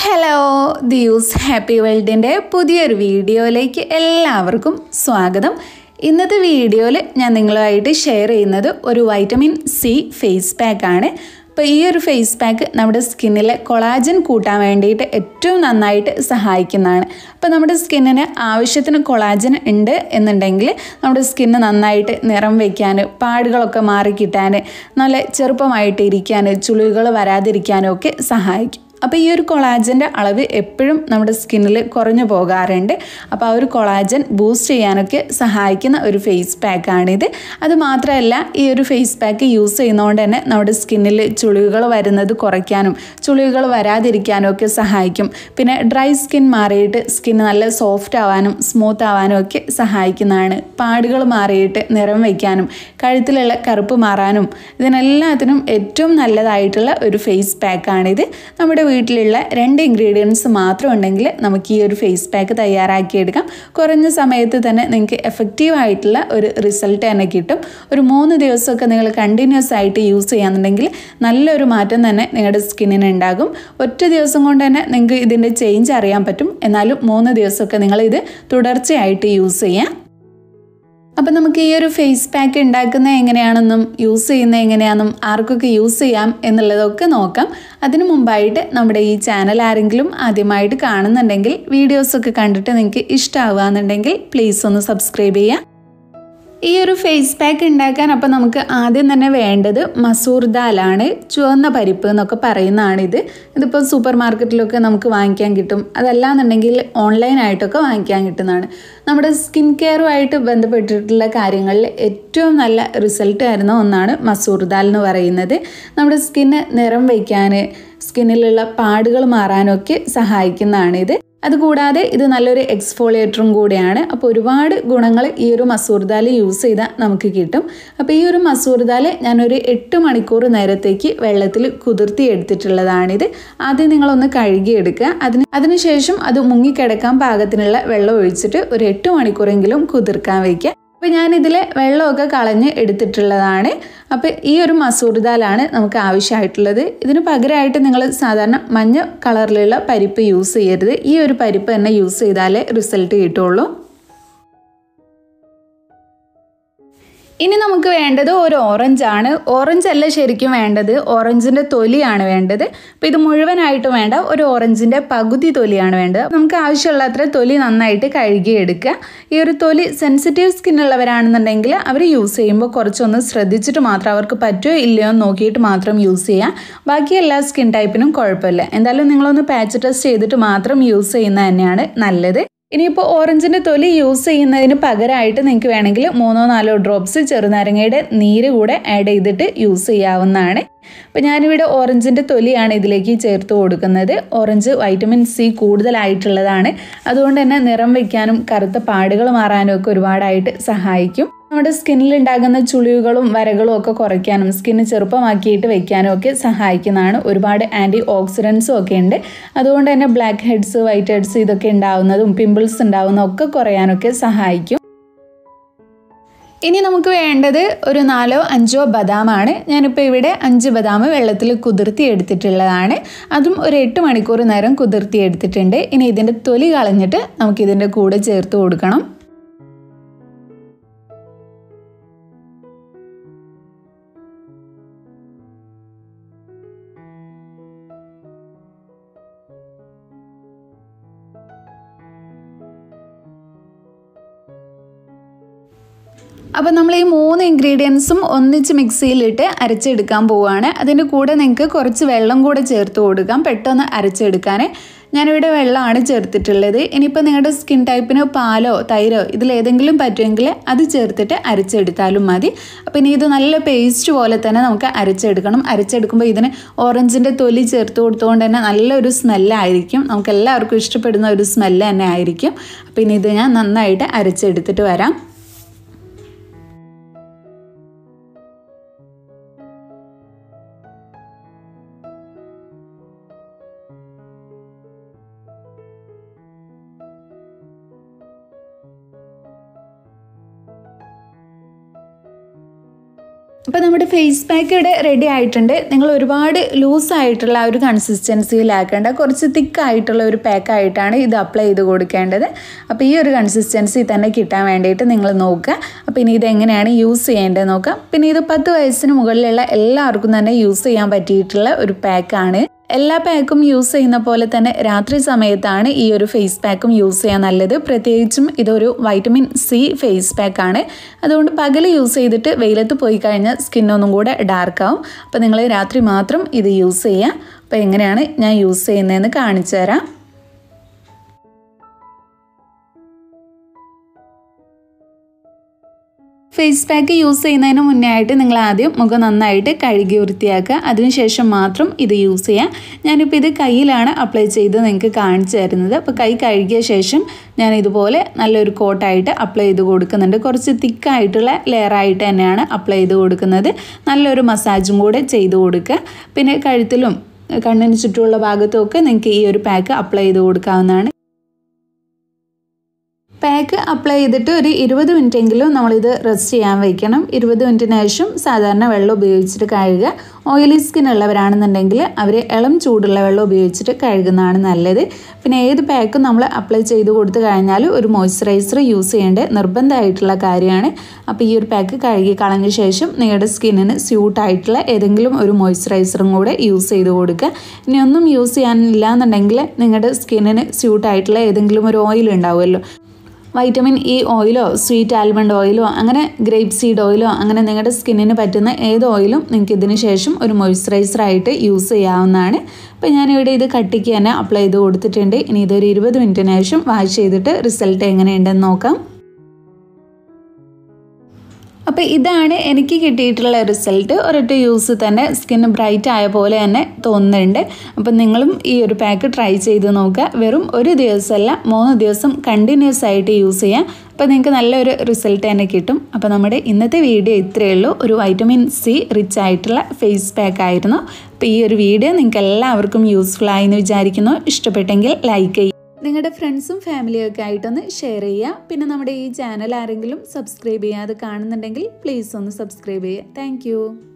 hello ദിയൂസ് happy വേൾഡിൻ്റെ പുതിയൊരു വീഡിയോയിലേക്ക് എല്ലാവർക്കും സ്വാഗതം ഇന്നത്തെ വീഡിയോയിൽ ഞാൻ നിങ്ങളുമായിട്ട് ഷെയർ ചെയ്യുന്നത് ഒരു വൈറ്റമിൻ സി ഫേസ് പാക്ക് ആണ് അപ്പോൾ ഈ ഒരു ഫേസ് പാക്ക് നമ്മുടെ സ്കിന്നിലെ കൊളാജൻ കൂട്ടാൻ വേണ്ടിയിട്ട് ഏറ്റവും നന്നായിട്ട് സഹായിക്കുന്നതാണ് അപ്പോൾ നമ്മുടെ സ്കിന്നിന് ആവശ്യത്തിന് കൊളാജൻ ഉണ്ട് എന്നുണ്ടെങ്കിൽ നമ്മുടെ സ്കിന്ന് നന്നായിട്ട് നിറം വയ്ക്കാൻ പാടുകളൊക്കെ മാറിക്കിട്ടാൻ നല്ല ചെറുപ്പമായിട്ട് ഇരിക്കാൻ ചുളിവുകൾ വരാതിരിക്കാനും ഒക്കെ സഹായിക്കും അപ്പോൾ ഈ ഒരു കൊളാജൻ്റെ അളവ് എപ്പോഴും നമ്മുടെ സ്കിന്നിൽ കുറഞ്ഞു പോകാറുണ്ട് അപ്പോൾ ആ ഒരു കൊളാജൻ ബൂസ്റ്റ് ചെയ്യാനൊക്കെ സഹായിക്കുന്ന ഒരു ഫേസ് പാക്കാണിത് അത് മാത്രമല്ല ഈ ഒരു ഫേസ് പാക്ക് യൂസ് ചെയ്യുന്നതുകൊണ്ട് തന്നെ നമ്മുടെ സ്കിന്നിൽ ചുളിവുകൾ വരുന്നത് കുറയ്ക്കാനും ചുളിവുകൾ വരാതിരിക്കാനും ഒക്കെ സഹായിക്കും പിന്നെ ഡ്രൈ സ്കിൻ മാറിയിട്ട് സ്കിൻ നല്ല സോഫ്റ്റ് ആവാനും സ്മൂത്ത് ആവാനും ഒക്കെ സഹായിക്കുന്നതാണ് പാടുകൾ മാറിയിട്ട് നിറം വയ്ക്കാനും കഴുത്തിലുള്ള കറുപ്പ് മാറാനും ഇതിനെല്ലാത്തിനും ഏറ്റവും നല്ലതായിട്ടുള്ള ഒരു ഫേസ് പാക്കാണിത് നമ്മുടെ വീട്ടിലുള്ള രണ്ട് ഇൻഗ്രീഡിയൻസ് മാത്രം ഉണ്ടെങ്കിൽ നമുക്ക് ഈ ഒരു ഫേസ് പാക്ക് തയ്യാറാക്കിയെടുക്കാം കുറഞ്ഞ സമയത്ത് തന്നെ നിങ്ങൾക്ക് എഫക്റ്റീവ് ആയിട്ടുള്ള ഒരു റിസൾട്ട് തന്നെ കിട്ടും ഒരു മൂന്ന് ദിവസമൊക്കെ നിങ്ങൾ കണ്ടിന്യൂസ് ആയിട്ട് യൂസ് ചെയ്യാന്നുണ്ടെങ്കിൽ നല്ലൊരു മാറ്റം തന്നെ നിങ്ങളുടെ സ്കിന്നിന് ഉണ്ടാകും ഒറ്റ ദിവസം കൊണ്ട് തന്നെ നിങ്ങൾക്ക് ഇതിൻ്റെ ചേഞ്ച് അറിയാൻ പറ്റും എന്നാലും മൂന്ന് ദിവസമൊക്കെ നിങ്ങൾ ഇത് തുടർച്ചയായിട്ട് യൂസ് ചെയ്യാം അപ്പം നമുക്ക് ഈ ഒരു ഫേസ് പാക്ക് ഉണ്ടാക്കുന്നത് എങ്ങനെയാണെന്നും യൂസ് ചെയ്യുന്നത് എങ്ങനെയാണെന്നും ആർക്കൊക്കെ യൂസ് ചെയ്യാം എന്നുള്ളതൊക്കെ നോക്കാം അതിനു മുമ്പായിട്ട് നമ്മുടെ ഈ ചാനൽ ആരെങ്കിലും ആദ്യമായിട്ട് കാണുന്നുണ്ടെങ്കിൽ വീഡിയോസൊക്കെ കണ്ടിട്ട് നിങ്ങൾക്ക് ഇഷ്ടമാവുകയെന്നുണ്ടെങ്കിൽ പ്ലീസ് ഒന്ന് സബ്സ്ക്രൈബ് ചെയ്യാം ഈ ഒരു ഫേസ് പാക്ക് ഉണ്ടാക്കാൻ അപ്പോൾ നമുക്ക് ആദ്യം തന്നെ വേണ്ടത് മസൂർ ദാലാണ് ചുവന്ന പരിപ്പ് എന്നൊക്കെ പറയുന്നതാണിത് ഇതിപ്പോൾ സൂപ്പർ മാർക്കറ്റിലൊക്കെ നമുക്ക് വാങ്ങിക്കാൻ കിട്ടും അതല്ലാന്നുണ്ടെങ്കിൽ ഓൺലൈനായിട്ടൊക്കെ വാങ്ങിക്കാൻ കിട്ടുന്നതാണ് നമ്മുടെ സ്കിൻ കെയറുമായിട്ട് ബന്ധപ്പെട്ടിട്ടുള്ള കാര്യങ്ങളിൽ ഏറ്റവും നല്ല റിസൾട്ട് തരുന്ന ഒന്നാണ് മസൂർ ദാൽ എന്ന് പറയുന്നത് നമ്മുടെ സ്കിന്ന് നിറം വയ്ക്കാൻ സ്കിന്നിലുള്ള പാടുകൾ മാറാനൊക്കെ സഹായിക്കുന്നതാണിത് അതുകൂടാതെ ഇത് നല്ലൊരു എക്സ്ഫോളിയേറ്ററും കൂടിയാണ് അപ്പോൾ ഒരുപാട് ഗുണങ്ങൾ ഈ ഒരു മസൂർ ദാൽ യൂസ് ചെയ്താൽ നമുക്ക് കിട്ടും അപ്പോൾ ഈ ഒരു മസൂർ ദാൽ ഞാനൊരു എട്ട് മണിക്കൂർ നേരത്തേക്ക് വെള്ളത്തിൽ കുതിർത്തി എടുത്തിട്ടുള്ളതാണിത് ആദ്യം നിങ്ങളൊന്ന് കഴുകിയെടുക്കുക അതിന് അതിനുശേഷം അത് മുങ്ങിക്കിടക്കാൻ പാകത്തിനുള്ള വെള്ളം ഒഴിച്ചിട്ട് ഒരു എട്ട് മണിക്കൂറെങ്കിലും കുതിർക്കാൻ വയ്ക്കുക അപ്പോൾ ഞാനിതിൽ വെള്ളമൊക്കെ കളഞ്ഞ് എടുത്തിട്ടുള്ളതാണ് അപ്പോൾ ഈ ഒരു മസൂർ ദാലാണ് നമുക്ക് ആവശ്യമായിട്ടുള്ളത് ഇതിന് പകരമായിട്ട് നിങ്ങൾ സാധാരണ മഞ്ഞ കളറിലുള്ള പരിപ്പ് യൂസ് ചെയ്യരുത് ഈ ഒരു പരിപ്പ് തന്നെ യൂസ് ചെയ്താലേ റിസൾട്ട് കിട്ടുള്ളൂ ഇനി നമുക്ക് വേണ്ടത് ഒരു ഓറഞ്ച് ആണ് ഓറഞ്ച് അല്ല ശരിക്കും വേണ്ടത് ഓറഞ്ചിൻ്റെ തൊലിയാണ് വേണ്ടത് അപ്പോൾ ഇത് മുഴുവനായിട്ട് വേണ്ട ഒരു ഓറഞ്ചിൻ്റെ പകുതി തൊലിയാണ് വേണ്ടത് നമുക്ക് ആവശ്യമുള്ള അത്ര തൊലി നന്നായിട്ട് കഴുകിയെടുക്കുക ഈ ഒരു തൊലി സെൻസിറ്റീവ് സ്കിൻ ഉള്ളവരാണെന്നുണ്ടെങ്കിൽ അവർ യൂസ് ചെയ്യുമ്പോൾ കുറച്ചൊന്ന് ശ്രദ്ധിച്ചിട്ട് മാത്രം അവർക്ക് പറ്റുമോ ഇല്ലയോ എന്ന് നോക്കിയിട്ട് മാത്രം യൂസ് ചെയ്യാം ബാക്കി എല്ലാ സ്കിൻ ടൈപ്പിനും കുഴപ്പമില്ല എന്തായാലും നിങ്ങളൊന്ന് പാച്ച് ടെസ്റ്റ് ചെയ്തിട്ട് മാത്രം യൂസ് ചെയ്യുന്നത് തന്നെയാണ് നല്ലത് ഇനിയിപ്പോൾ ഓറഞ്ചിൻ്റെ തൊലി യൂസ് ചെയ്യുന്നതിന് പകരമായിട്ട് നിങ്ങൾക്ക് വേണമെങ്കിൽ മൂന്നോ നാലോ ഡ്രോപ്സ് ചെറുനാരങ്ങയുടെ നീര് കൂടെ ആഡ് ചെയ്തിട്ട് യൂസ് ചെയ്യാവുന്നതാണ് അപ്പോൾ ഞാനിവിടെ ഓറഞ്ചിൻ്റെ തൊലിയാണ് ഇതിലേക്ക് ചേർത്ത് കൊടുക്കുന്നത് ഓറഞ്ച് വൈറ്റമിൻ സി കൂടുതലായിട്ടുള്ളതാണ് അതുകൊണ്ട് തന്നെ നിറം വയ്ക്കാനും കറുത്ത പാടുകൾ മാറാനും ഒക്കെ ഒരുപാടായിട്ട് സഹായിക്കും നമ്മുടെ സ്കിന്നിൽ ഉണ്ടാകുന്ന ചുളിവുകളും വരകളും ഒക്കെ കുറയ്ക്കാനും സ്കിന്ന് ചെറുപ്പമാക്കിയിട്ട് വെക്കാനും ഒക്കെ സഹായിക്കുന്നതാണ് ഒരുപാട് ആൻറ്റി ഓക്സിഡൻസും ഒക്കെ ഉണ്ട് അതുകൊണ്ട് തന്നെ ബ്ലാക്ക് ഹെഡ്സ് വൈറ്റ് ഹെഡ്സ് ഇതൊക്കെ ഉണ്ടാവുന്നതും പിമ്പിൾസ് ഉണ്ടാവുന്നതും ഒക്കെ കുറയാനൊക്കെ സഹായിക്കും ഇനി നമുക്ക് വേണ്ടത് ഒരു നാലോ അഞ്ചോ ബദാമാണ് ഞാനിപ്പോൾ ഇവിടെ അഞ്ച് ബദാം വെള്ളത്തിൽ കുതിർത്തി എടുത്തിട്ടുള്ളതാണ് അതും ഒരു എട്ട് മണിക്കൂർ നേരം കുതിർത്തി എടുത്തിട്ടുണ്ട് ഇനി ഇതിൻ്റെ തൊലി കളഞ്ഞിട്ട് നമുക്കിതിൻ്റെ കൂടെ ചേർത്ത് കൊടുക്കണം അപ്പോൾ നമ്മൾ ഈ മൂന്ന് ഇൻഗ്രീഡിയൻസും ഒന്നിച്ച് മിക്സിയിലിട്ട് അരച്ചെടുക്കാൻ പോവുകയാണ് അതിൻ്റെ കൂടെ നിങ്ങൾക്ക് കുറച്ച് വെള്ളം കൂടെ ചേർത്ത് കൊടുക്കാം പെട്ടെന്ന് അരച്ചെടുക്കാൻ ഞാനിവിടെ വെള്ളമാണ് ചേർത്തിട്ടുള്ളത് ഇനിയിപ്പോൾ നിങ്ങളുടെ സ്കിൻ ടൈപ്പിന് പാലോ തൈരോ ഇതിലേതെങ്കിലും പറ്റുമെങ്കിൽ അത് ചേർത്തിട്ട് അരച്ചെടുത്താലും മതി അപ്പോൾ ഇനി ഇത് നല്ല പേസ്റ്റ് പോലെ തന്നെ നമുക്ക് അരച്ചെടുക്കണം അരച്ചെടുക്കുമ്പോൾ ഇതിന് ഓറഞ്ചിൻ്റെ തൊലി ചേർത്ത് കൊടുത്തുകൊണ്ട് തന്നെ നല്ലൊരു സ്മെല്ലായിരിക്കും നമുക്ക് എല്ലാവർക്കും ഇഷ്ടപ്പെടുന്ന ഒരു സ്മെല്ല് തന്നെ ആയിരിക്കും അപ്പോൾ ഇനി ഇത് ഞാൻ നന്നായിട്ട് അരച്ചെടുത്തിട്ട് വരാം അപ്പോൾ നമ്മുടെ ഫേസ് പാക്ക് ഇവിടെ റെഡി ആയിട്ടുണ്ട് നിങ്ങൾ ഒരുപാട് ലൂസ് ആയിട്ടുള്ള ഒരു കൺസിസ്റ്റൻസിയിലാക്കേണ്ട കുറച്ച് തിക്കായിട്ടുള്ള ഒരു പാക്കായിട്ടാണ് ഇത് അപ്ലൈ ചെയ്ത് കൊടുക്കേണ്ടത് അപ്പോൾ ഈ ഒരു കൺസിസ്റ്റൻസി തന്നെ കിട്ടാൻ വേണ്ടിയിട്ട് നിങ്ങൾ നോക്കുക അപ്പോൾ ഇനി ഇത് എങ്ങനെയാണ് യൂസ് ചെയ്യേണ്ടത് നോക്കാം പിന്നെ ഇത് പത്ത് വയസ്സിന് മുകളിലുള്ള എല്ലാവർക്കും തന്നെ യൂസ് ചെയ്യാൻ പറ്റിയിട്ടുള്ള ഒരു പാക്കാണ് എല്ലാ പാക്കും യൂസ് ചെയ്യുന്ന പോലെ തന്നെ രാത്രി സമയത്താണ് ഈ ഒരു ഫേസ് പാക്കും യൂസ് ചെയ്യാൻ നല്ലത് പ്രത്യേകിച്ചും ഇതൊരു വൈറ്റമിൻ സി ഫേസ് പാക്കാണ് അതുകൊണ്ട് പകൽ യൂസ് ചെയ്തിട്ട് വെയിലത്ത് പോയി കഴിഞ്ഞാൽ സ്കിന്നൊന്നും കൂടെ ഡാർക്ക് ആവും അപ്പോൾ നിങ്ങൾ രാത്രി മാത്രം ഇത് യൂസ് ചെയ്യുക അപ്പോൾ എങ്ങനെയാണ് ഞാൻ യൂസ് ചെയ്യുന്നതെന്ന് കാണിച്ചു തരാം ഫേസ് പാക്ക് യൂസ് ചെയ്യുന്നതിന് മുന്നേ ആയിട്ട് നിങ്ങൾ ആദ്യം മുഖം നന്നായിട്ട് കഴുകി വൃത്തിയാക്കുക അതിനുശേഷം മാത്രം ഇത് യൂസ് ചെയ്യുക ഞാനിപ്പോൾ ഇത് കയ്യിലാണ് അപ്ലൈ ചെയ്ത് നിങ്ങൾക്ക് കാണിച്ചു തരുന്നത് അപ്പോൾ കൈ കഴുകിയ ശേഷം ഞാൻ ഇതുപോലെ നല്ലൊരു കോട്ടായിട്ട് അപ്ലൈ ചെയ്ത് കൊടുക്കുന്നുണ്ട് കുറച്ച് തിക്കായിട്ടുള്ള ലെയറായിട്ട് തന്നെയാണ് അപ്ലൈ ചെയ്ത് കൊടുക്കുന്നത് നല്ലൊരു മസാജും കൂടെ ചെയ്ത് കൊടുക്കുക പിന്നെ കഴുത്തിലും കണ്ണിന് ചുറ്റുമുള്ള ഭാഗത്തുമൊക്കെ നിങ്ങൾക്ക് ഈ ഒരു പാക്ക് അപ്ലൈ ചെയ്ത് കൊടുക്കാവുന്നതാണ് പാക്ക് അപ്ലൈ ചെയ്തിട്ട് ഒരു ഇരുപത് മിനിറ്റെങ്കിലും നമ്മളിത് റെസ്റ്റ് ചെയ്യാൻ വയ്ക്കണം ഇരുപത് മിനിറ്റിന് ശേഷം സാധാരണ വെള്ളം ഉപയോഗിച്ചിട്ട് കഴുകുക ഓയിലി സ്കിൻ ഉള്ളവരാണെന്നുണ്ടെങ്കിൽ അവർ ഇളം ചൂടുള്ള വെള്ളം ഉപയോഗിച്ചിട്ട് കഴുകുന്നതാണ് നല്ലത് പിന്നെ ഏത് പാക്കും നമ്മൾ അപ്ലൈ ചെയ്ത് കൊടുത്തു കഴിഞ്ഞാൽ ഒരു മോയ്സ്ചറൈസർ യൂസ് ചെയ്യേണ്ട നിർബന്ധമായിട്ടുള്ള കാര്യമാണ് അപ്പോൾ ഈ ഒരു പാക്ക് കഴുകി കളഞ്ഞ ശേഷം നിങ്ങളുടെ സ്കിന്നിന് സ്യൂട്ടായിട്ടുള്ള ഏതെങ്കിലും ഒരു മോയ്സ്ചറൈസറും കൂടെ യൂസ് ചെയ്ത് കൊടുക്കുക ഇനി ഒന്നും യൂസ് ചെയ്യാനില്ല എന്നുണ്ടെങ്കിൽ നിങ്ങളുടെ സ്കിന്നിന് സ്യൂട്ടായിട്ടുള്ള ഏതെങ്കിലും ഒരു ഓയിൽ ഉണ്ടാവുമല്ലോ വൈറ്റമിൻ ഇ ഓയിലോ സ്വീറ്റ് ആൽമണ്ട് ഓയിലോ അങ്ങനെ ഗ്രേപ്പ് സീഡ് ഓയിലോ അങ്ങനെ നിങ്ങളുടെ സ്കിന്നിന് പറ്റുന്ന ഏത് ഓയിലും നിങ്ങൾക്ക് ഇതിന് ശേഷം ഒരു മോയ്സ്ചറൈസറായിട്ട് യൂസ് ചെയ്യാവുന്നതാണ് അപ്പോൾ ഞാനിവിടെ ഇത് കട്ടിക്ക് തന്നെ അപ്ലൈ ചെയ്ത് കൊടുത്തിട്ടുണ്ട് ഇനി ഇതൊരു ഇരുപത് മിനിറ്റിന് ശേഷം വാഷ് ചെയ്തിട്ട് റിസൾട്ട് എങ്ങനെയുണ്ടെന്ന് നോക്കാം അപ്പോൾ ഇതാണ് എനിക്ക് കിട്ടിയിട്ടുള്ള റിസൾട്ട് ഒരൊറ്റ യൂസ് തന്നെ സ്കിൻ ബ്രൈറ്റ് ആയ പോലെ തന്നെ തോന്നുന്നുണ്ട് അപ്പം നിങ്ങളും ഈ ഒരു പാക്ക് ട്രൈ ചെയ്ത് നോക്കുക വെറും ഒരു ദിവസമല്ല മൂന്ന് ദിവസം കണ്ടിന്യൂസ് ആയിട്ട് യൂസ് ചെയ്യാം അപ്പോൾ നിങ്ങൾക്ക് നല്ലൊരു റിസൾട്ട് തന്നെ കിട്ടും അപ്പോൾ നമ്മുടെ ഇന്നത്തെ വീഡിയോ ഇത്രയേ ഉള്ളൂ ഒരു വൈറ്റമിൻ സി റിച്ച് ആയിട്ടുള്ള ഫേസ് പാക്ക് ആയിരുന്നു അപ്പോൾ ഈ ഒരു വീഡിയോ നിങ്ങൾക്ക് എല്ലാവർക്കും യൂസ്ഫുൾ ആയി എന്ന് വിചാരിക്കുന്നു ഇഷ്ടപ്പെട്ടെങ്കിൽ ലൈക്ക് ചെയ്യുക നിങ്ങളുടെ ഫ്രണ്ട്സും ഫാമിലിയും ഒക്കെ ആയിട്ടൊന്ന് ഷെയർ ചെയ്യുക പിന്നെ നമ്മുടെ ഈ ചാനൽ ആരെങ്കിലും സബ്സ്ക്രൈബ് ചെയ്യാതെ കാണുന്നുണ്ടെങ്കിൽ പ്ലീസ് ഒന്ന് സബ്സ്ക്രൈബ് ചെയ്യുക താങ്ക്